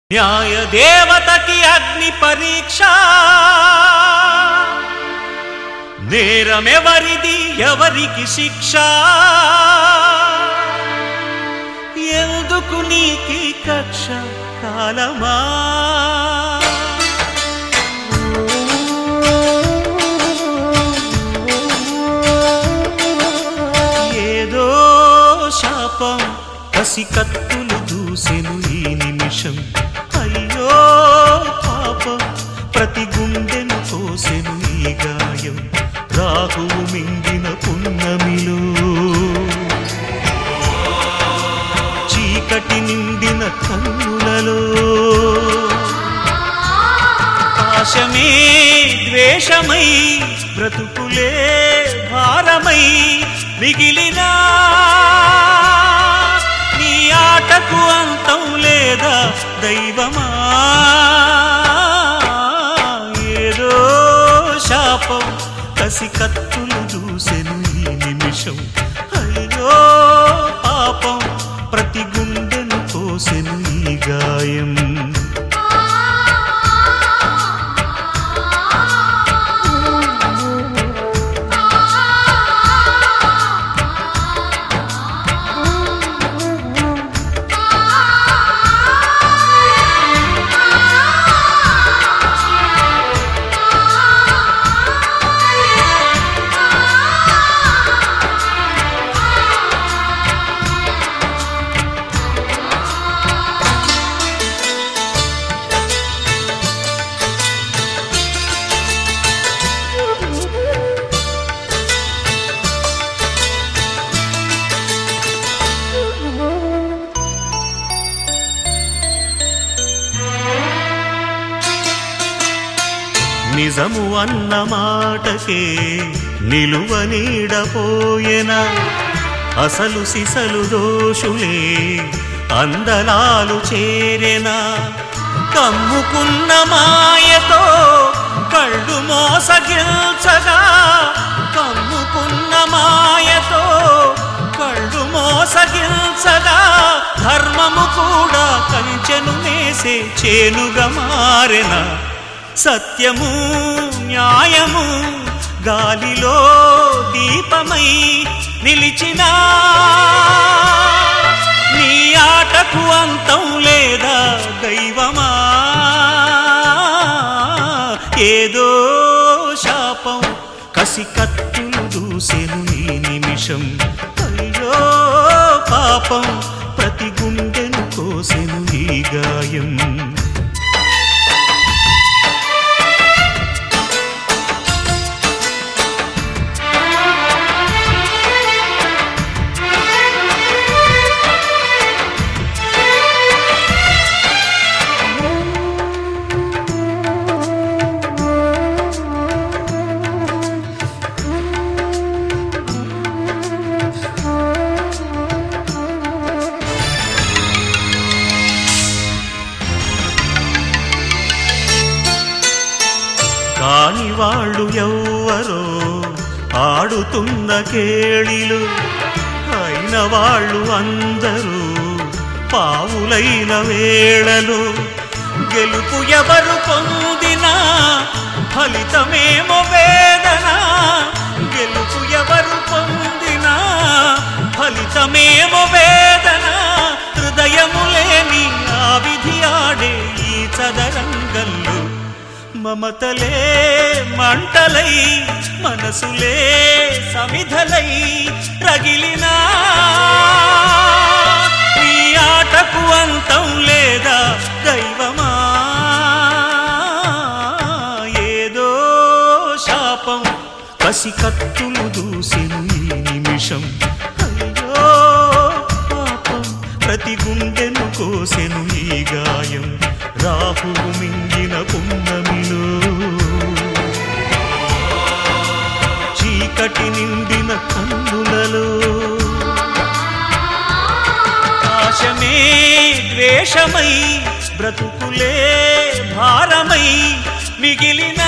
న్యాయ దేవతకి అగ్ని పరీక్ష నేరమెవరిది ఎవరికి శిక్ష ఎందుకు నీకి కక్ష కాలమా ఏదో శాపం కసి కత్తులు దూసెను ఈ నిమిషం అయ్యో పాపం ప్రతి గుండెను కోసెను ఈ గాయం రాహువు మింగిన పున్నమిలో చీకటి నిండిన కన్నులలో పాశమే ద్వేషమై బ్రతుకులే భారమై మిగిలినా నీ ఆటకు అంతం లేదా దైవమా ఏదో శాపం కసి కత్తులు చూసెను ఈ నిమిషం అయ్యో పాపం ప్రతి గుండెను కోసెను ఈ గాయం నిజము అన్న మాటకే నిలువ నీడపోయెనా అసలు సిసలు దోషులే అందలాలు చేరెనా కమ్ముకున్న మాయతో కళ్ళు మోసగిల్చగా కమ్ముకున్న మాయతో కళ్ళు మోసగిల్చగా ధర్మము కూడా కంచెను నేసే చేనుగా మారెనా సత్యము న్యాయము గాలిలో దీపమై నిలిచిన నీ ఆటకు అంతం లేదా దైవమా ఏదో శాపం కసి కత్తులు దూసెను ఈ నిమిషం అయ్యో పాపం ప్రతి గుండెను కోసెను ఈ గాయం కాని వాళ్ళు ఎవ్వరో ఆడుతున్న కేళిలు అయిన వాళ్ళు అందరూ పావులైన వేళలు గెలుపు ఎవరు పొందినా ఫలితమేమో వేదన గెలుపు ఎవరు పొందినా ఫలితమేమో వేదన హృదయము లేని ఆ విధి ఆడే ఈ చదరంగంలో మమతలే మంటలై మనసులే సమిధలై రగిలినా నీ ఆటకు అంతం లేదా దైవమా ఏదో శాపం కసి కత్తులు దూసెను ఈ నిమిషం అయ్యో పాపం ప్రతి గుండెను కోసెను ఈ గాయం రాహువు మింగిన పున్నమిలో చీకటి నిండిన కన్నులలో ఆశమే ద్వేషమై బ్రతుకులే భారమై మిగిలిన